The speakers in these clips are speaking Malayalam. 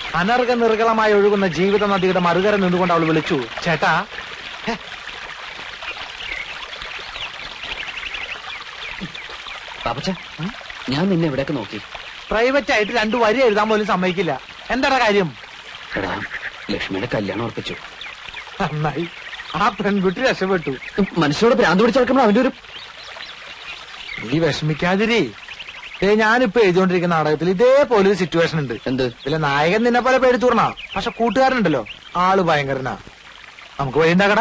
അനർഘ നിർഗളമായി ഒഴുകുന്ന ജീവിത നദിയുടെ മറുകര നിന്നുകൊണ്ട് അവൾ വിളിച്ചു ചേട്ടാ പാപ്പച്ച ഞാൻ നിന്നെ എവിടെയൊക്കെ നോക്കി പ്രൈവറ്റ് ആയിട്ട് രണ്ടു വരി എഴുതാൻ പോലും സമ്മതിക്കില്ല എന്താടാ കാര്യം എടാ ലക്ഷ്മിയുടെ കല്യാണം ഉറപ്പിച്ചു നന്നായി ആ പെൺകുട്ടി രക്ഷപ്പെട്ടു മനുഷ്യരോട് ഭ്രാന്ത് പിടിച്ച് നടക്കുമ്പോൾ അവന്റെ ഒരു നീ വിഷമിക്കാതിരി ദേ ഞാനിപ്പോ എഴുതിക്കൊണ്ടിരിക്കുന്ന നാടകത്തിൽ ഇതേപോലെ ഒരു സിറ്റുവേഷൻ ഉണ്ട് എന്ത് ഇതിലെ നായകൻ നിന്നെ പോലെ പേടിത്തൂർണ പക്ഷെ കൂട്ടുകാരനുണ്ടല്ലോ ആള് ഭയങ്കരനാ നമുക്ക് വഴി ഉണ്ടാക്കടാ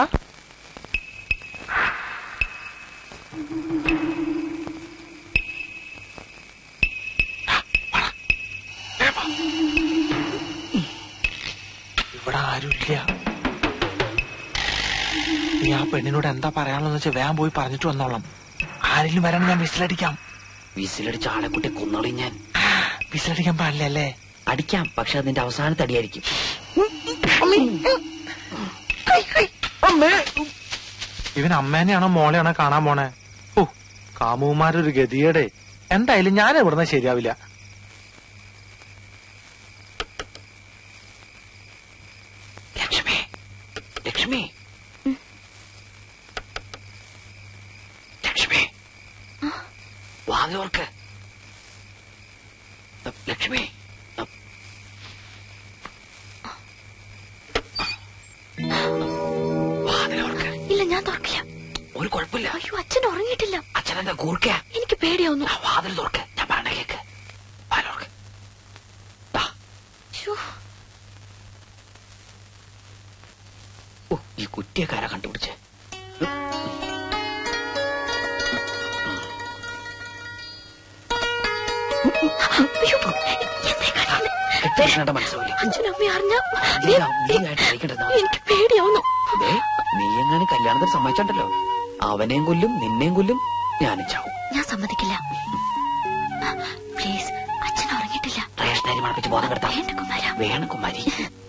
ഇവിടെ ആരുമില്ല നീ ആ പെണ്ണിനോട് എന്താ പറയാനുള്ളതെന്ന് വെച്ചാൽ വേഗം പോയി പറഞ്ഞിട്ട് വന്നോളാം ആരെങ്കിലും വരാൻ ഞാൻ വിസിലടിക്കാം വിസിലടിച്ച ആളെക്കുട്ടി കൊന്നോളി ഞാൻ വിസിലടിക്കാൻ പാടില്ല അല്ലേ അടിക്കാം പക്ഷെ അതിന്റെ അവസാനത്തെ അടിയായിരിക്കും ഇവൻ അമ്മേനെയാണോ മോളെയാണോ കാണാൻ പോണേ ഓ കാമുമാരൊരു ഗതിയുടെ എന്തായാലും ഞാൻ ഇവിടുന്ന് ശരിയാവില്ല ലക്ഷ്മി ലക്ഷ്മി ലക്ഷ്മി വാതിലോർക്ക് ലക്ഷ്മി വാതിലോർക്ക് ഇല്ല ഞാൻ തുറക്കില്ല ഒരു കുഴപ്പമില്ല അയ്യോ അച്ഛൻ ഉറങ്ങിയിട്ടില്ല അച്ഛനെന്താ കൂർക്ക എനിക്ക് പേടിയാവുന്നു ആ വാതിൽ തുറക്ക് ഞാൻ പറഞ്ഞ കേക്ക് വാതിലോർക്ക് ദാ. ശ്ശോ, ഓ ഈ കുറ്റിയക്കാരാ കണ്ടുപിടിച്ചേ അയ്യോ, എന്തായി കാണിക്കുന്നെ? കെട്ടിട മനസ്സിലാവില്ല അച്ഛനും അമ്മയും അറിഞ്ഞ നീ നീയായിട്ട് അയക്കേണ്ടത് എനിക്ക് പേടിയാവുന്നു ദേ, നീ എങ്ങനെ കല്യാണത്തിന് സമ്മതിച്ചിട്ടുണ്ടല്ലോ അവനെയും കൊല്ലും നിന്നെയും കൊല്ലും ഞാനും ചാവും ഞാൻ സമ്മതിക്കില്ല പ്ലീസ് അച്ഛൻ ഉറങ്ങിയിട്ടില്ല റേഷനരി മണപ്പിച്ച് ബോധം കെടുത്താം വേണ്ട കുമാര വേണം കുമാരി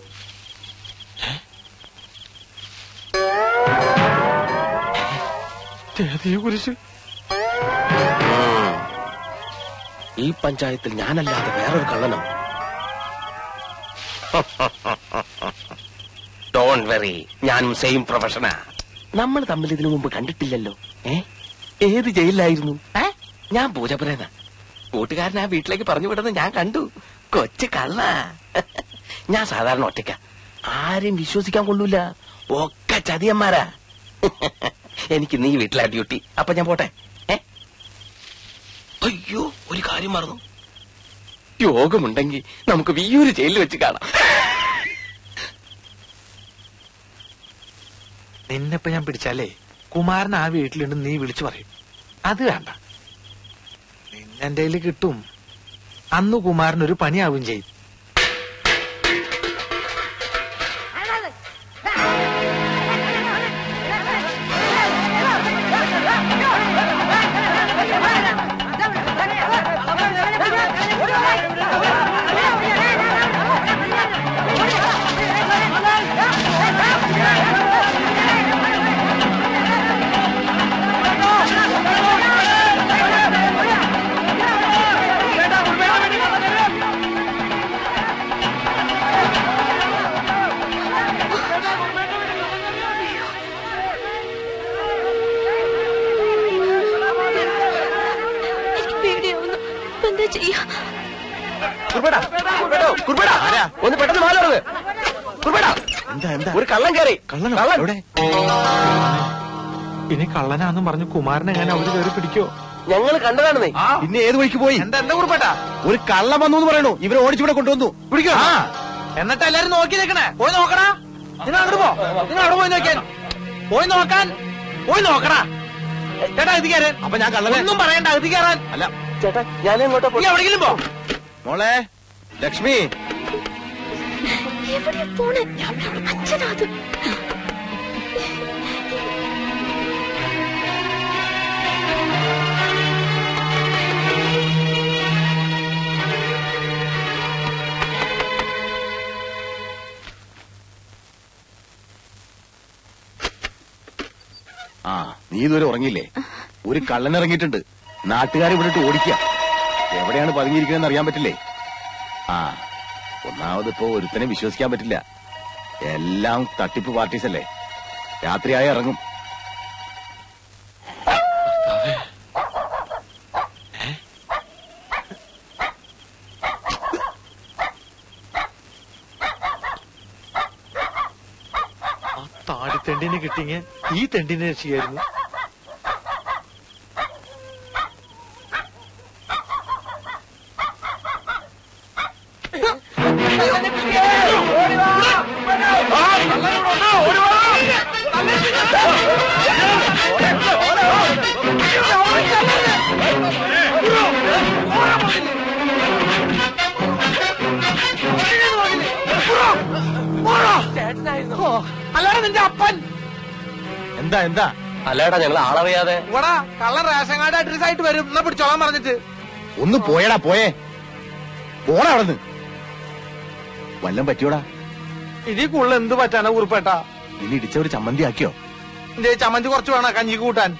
കുറിച്ച് ഈ പഞ്ചായത്തിൽ ഞാനല്ലാതെ വേറൊരു കള്ളനോ ഡോണ്ട് വെറി ഞാനും സെയിം പ്രൊഫഷനാ നമ്മൾ തമ്മിൽ ഇതിനു മുമ്പ് കണ്ടിട്ടില്ലല്ലോ ഏ ഏത് ജയിലിലായിരുന്നു ഏ ഞാൻ പൂജപുരേന കൂട്ടുകാരൻ ആ വീട്ടിലേക്ക് പറഞ്ഞു വിടുന്നത് ഞാൻ കണ്ടു കൊച്ചു കള്ള ഞാൻ സാധാരണ ഒറ്റയ്ക്ക ആരെയും വിശ്വസിക്കാൻ കൊള്ളൂല ഒക്കെ ചതിയന്മാരാ എനിക്ക് നീ വീട്ടിലാ ഡ്യൂട്ടി അപ്പൊ ഞാൻ പോട്ടെ ഏ അയ്യോ ഒരു കാര്യം മറന്നു യോഗമുണ്ടെങ്കിൽ നമുക്ക് വിയൂര് ജയിലിൽ വെച്ച് കാണാം നിന്നെപ്പോ ഞാൻ പിടിച്ചാലേ കുമാരൻ ആ വീട്ടിലുണ്ട് നീ വിളിച്ചു പറയും അത് വേണ്ട നിന്നെ എന്റെ കയ്യിൽ കിട്ടും അന്ന് കുമാരൻ ഒരു പണിയാവും ചെയ്യും എനിക്ക് പേടിയാവുന്നു ഇപ്പൊ എന്താ ചെയ്യാ കുർബേടാ, കുർബേടോ, കുർബേടാ. ഒന്ന് പെട്ടെന്ന് മാറുന്നത് കുർബേടാ എന്താ എന്താ ഒരു കള്ളൻ കയറി കള്ളനോ? കള്ളൻ എവിടെ? ഇനി കള്ളനാന്നും പറഞ്ഞു കുമാരനെ ഞാൻ അവിടെ കയറി പിടിക്കോ ഞങ്ങൾ കണ്ടതാണെന്നേ പിന്നെ ഏത് വഴിക്ക് പോയി എന്താ എന്താ കുറിപ്പേട്ടാ ഒരു കള്ളം വന്നു എന്ന് പറയണു ഇവരെ ഓടിച്ചിവിടെ കൊണ്ടുവന്നു പിടിക്കോ ആ എന്നിട്ട് എല്ലാരും നോക്കി നിൽക്കണേ പോയി നോക്കടാ നിങ്ങൾ അങ്ങോട്ട് പോ നിങ്ങൾ അവിടെ പോയി നോക്കിയാൻ പോയി നോക്കാൻ പോയി നോക്കടാ ചേട്ടാ ഇത് കയറാൻ അപ്പൊ ഞാൻ കള്ളനെ ഒന്നും പറയണ്ട ഇത് കയറാൻ അല്ല ചേട്ടാ ഞാൻ എങ്ങോട്ടാ നീ എവിടെയെങ്കിലും പോ മോളെ ലക്ഷ്മി എവിടെയാ പോണേ അച്ഛനാ അത് ആ നീ ഇതുവരെ ഉറങ്ങിയില്ലേ ഒരു കള്ളൻ ഇറങ്ങിയിട്ടുണ്ട് നാട്ടുകാരെ വിട്ടിട്ട് ഓടിക്കുക എവിടെയാണ് പതുങ്ങിയിരിക്കുന്നതെന്ന് അറിയാൻ പറ്റില്ലേ ആ ഒന്നാമത് ഇപ്പോ ഒരുത്തനെ വിശ്വസിക്കാൻ പറ്റില്ല എല്ലാം തട്ടിപ്പ് പാർട്ടീസ് അല്ലേ രാത്രിയായി ഇറങ്ങും ആ താടിത്തെണ്ടിനെ കിട്ടിങ്ങ ഈ തെണ്ടിനെ രക്ഷിക്കായിരുന്നു അല്ലാതെ നിന്റെ അപ്പൻ എന്താ എന്താ അല്ലേടാ ഞങ്ങൾ ആളറിയാതെ ഇവിടെ കള്ള റേഷൻ കാർഡ് അഡ്രസ് ആയിട്ട് വരും എന്നാ പിടിച്ചോളാൻ പറഞ്ഞിട്ട് ഒന്ന് പോയടാ പോയേ പോടാ അവിടുന്ന് വല്ലം പറ്റിയോടാ ഇനി കൂടുതൽ എന്ത് പറ്റാനാ കുറിപ്പേട്ടാ ഇനി ഇടിച്ച ഒരു ചമ്മന്തി ആക്കിയോ എന്റെ ചമ്മന്തി കുറച്ച് വേണം കഞ്ഞിക്ക് കൂട്ടാൻ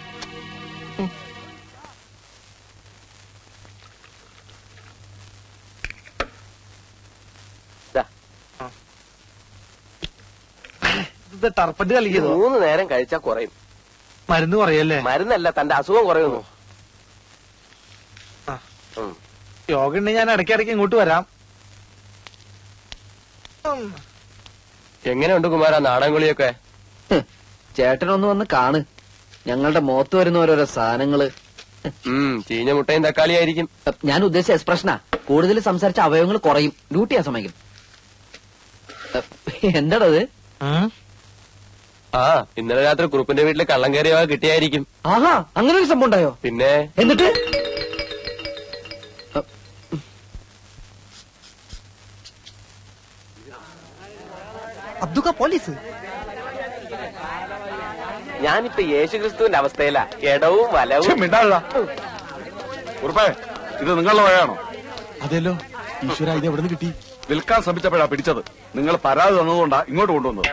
ദാ. ഇത് ടർപ്പന്റ് കളിക്കതോ മൂന്ന് നേരം കഴിച്ചാ കുറയും മരുന്ന് പറയല്ലേ മരുന്നല്ല തന്റെ അസുഖം കുറയുന്നു ആ. ഉം. യോഗ ഉണ്ടെങ്കിൽ ഞാൻ ഇടയ്ക്കിടയ്ക്ക് ഇങ്ങോട്ട് വരാം ഉം. എങ്ങനെയുണ്ട് കുമാര നാടൻകുളിയൊക്കെ ചേട്ടനൊന്ന് വന്ന് കാണ് ഞങ്ങളുടെ മുഖത്ത് വരുന്ന ഓരോരോ സാധനങ്ങള് ഉം ചീഞ്ഞ മുട്ടയും തക്കാളി ആയിരിക്കും ഞാൻ ഉദ്ദേശിച്ച എക്സ്പ്രഷനാ കൂടുതൽ സംസാരിച്ച അവയവങ്ങൾ കുറയും ഡ്യൂട്ടി ആ സമയം എന്താടത് ഉം. ആ ഇന്നലെ രാത്രി കുറുപ്പിന്റെ വീട്ടിൽ കള്ളം കയറിയ കിട്ടിയായിരിക്കും ആഹാ അങ്ങനെ ഒരു സംഭവം ഉണ്ടായോ പിന്നെ എന്നിട്ട് അബ്ദുക്ക പോലീസ് ഞാനിപ്പോ യേശുക്രിസ്തുവിന്റെ അവസ്ഥയിലാ ഇടവും വലവും ഉറപ്പേ ഇത് നിങ്ങളുടെ വഴയാണോ അതെല്ലോ ഈശ്വര ഇത് എവിടെ നിന്ന് കിട്ടി വിൽക്കാൻ ശ്രമിച്ചപ്പോഴാ പിടിച്ചത് നിങ്ങൾ പരാതി തന്നതുകൊണ്ടാ ഇങ്ങോട്ട് കൊണ്ടുവന്നത്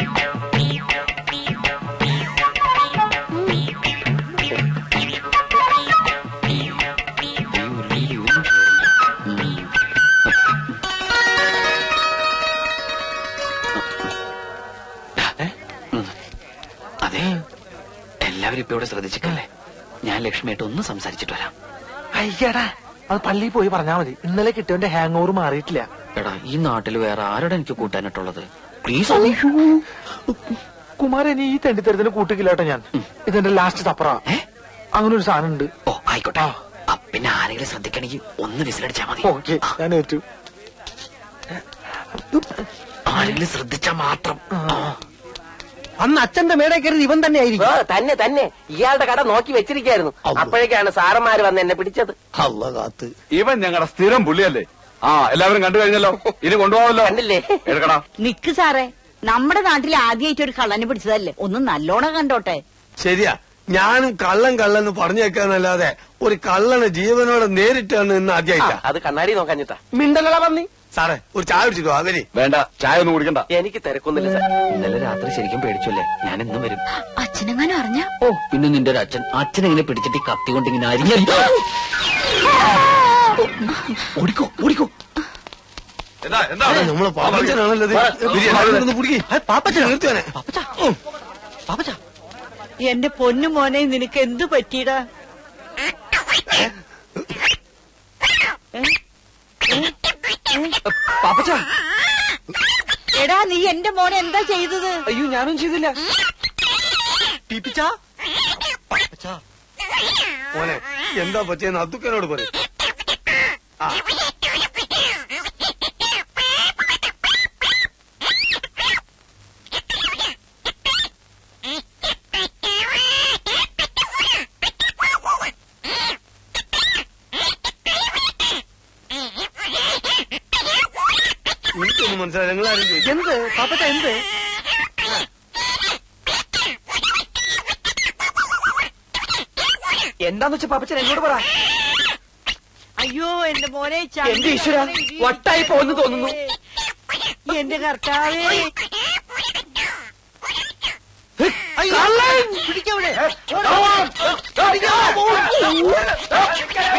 അതെ എല്ലാവരും ഇപ്പൊ ഇവിടെ ശ്രദ്ധിച്ചിട്ടല്ലേ ഞാൻ ലക്ഷ്മിയായിട്ട് ഒന്ന് സംസാരിച്ചിട്ട് വരാം അയ്യടാ അത് പള്ളിയിൽ പോയി പറഞ്ഞാ മതി ഇന്നലെ കിട്ടിയവന്റെ ഹാങ് ഓവർ മാറിയിട്ടില്ല എടാ ഈ നാട്ടിൽ വേറെ ആരോടെ എനിക്ക് കൂട്ടാനായിട്ടുള്ളത് പ്ലീസ് കുമാരൻ ഈ തെണ്ടിത്തരത്തിന് കൂട്ടിക്കില്ലാട്ടോ ഞാൻ ഇതെന്റെ ലാസ്റ്റ് തപ്പറ ഏ? അങ്ങനെ ഒരു സാധനം ഉണ്ട് ഓ ആയിക്കോട്ടെ ആ, പിന്നെ ആരെങ്കിലും ശ്രദ്ധിക്കണമെങ്കിൽ ഒന്ന് വിസിലടിച്ചാ മതി ഓക്കെ ആ, ഞാൻ ഏറ്റു ആരെങ്കിലും ശ്രദ്ധിച്ചാ മാത്രം ആ. അന്ന് അച്ഛന്റെ മേടെ കയറി ഇവൻ തന്നെ ആയിരിക്കും ആ, തന്നെ തന്നെ ഇയാളുടെ കട നോക്കി വെച്ചിരിക്കായിരുന്നു അപ്പോഴേക്കാണ് സാറന്മാര് വന്ന് എന്നെ പിടിച്ചത് അല്ല കാത്ത് ഇവൻ ഞങ്ങളുടെ സ്ഥിരം പുള്ളിയല്ലേ ആ എല്ലാവരും കണ്ടു കഴിഞ്ഞല്ലോ ഇനി കൊണ്ടുപോകാമല്ലോ കണ്ടില്ലേ? എടുക്കടാ നിക്ക് സാറേ നമ്മുടെ നാട്ടിൽ ആദ്യമായിട്ട് ഒരു കള്ളനെ പിടിച്ചതല്ലേ ഒന്ന് നല്ലോണം കണ്ടോട്ടെ ശരിയാ ഞാനും കള്ളൻ കള്ളെന്ന് പറഞ്ഞേക്കാന്നല്ലാതെ ഒരു കള്ളനെ ജീവനോടെ നേരിട്ടാണ് ഇന്ന് ആ, ആദ്യമായിട്ടാ അത് കണ്ണാടി നോക്കാഞ്ഞിട്ടാ മിണ്ടലട പന്നി സാറേ ഒരു ചായ കുടിച്ചിട്ടോ അവര് വേണ്ട ചായ ഒന്നും കുടിക്കണ്ട എനിക്ക് തിരക്കൊന്നുമില്ല സാർ ഇന്നലെ രാത്രി ശരിക്കും പേടിച്ചല്ലേ ഞാൻ എന്നും വരും അച്ഛനെങ്ങാനും അറിഞ്ഞ ഓ പിന്നെ നിന്റെ ഒരു അച്ഛൻ അച്ഛൻ എങ്ങനെ പിടിച്ചിട്ട് ഈ കത്തി കൊണ്ട് ഇങ്ങനെ അരിഞ്ഞ ഓടിക്കോ ഓടിക്കോ എന്താ എന്താ നമ്മളെ പാപ്പച്ചനാണല്ലോ ഇത്. ബിരിയാണി ഒന്ന് കുടിക്ക്. ഏ, പാപ്പച്ചൻ നിർത്തിയോനെ പാപ്പച്ചാ എന്റെ പൊന്നു മോനെ നിനക്ക് എന്ത് പറ്റിയടാ പാപ്പച്ചാ എടാ നീ എന്റെ മോനെ എന്താ ചെയ്തത് അയ്യോ ഞാനും ചെയ്തില്ല പീപ്പിച്ചാ? പാപ്പച്ചാ. മോനെ എന്താ പറ്റിയെന്ന് അത്തുക്കനോട് പറയും എനിക്കൊന്നും മനസ്സിലായി നിങ്ങൾ ആരും ചോദിച്ചു എന്ത് പാപ്പച്ച എന്ത് എന്താന്ന് വെച്ചാ പാപ്പച്ചൻ എന്നോട് പറ അയ്യോ എന്റെ മോനെ എന്റെ ഈശ്വരാ, വട്ടായി പോയെന്ന് തോന്നുന്നു. എന്റെ കർത്താവേ പിടിക്കവിടെ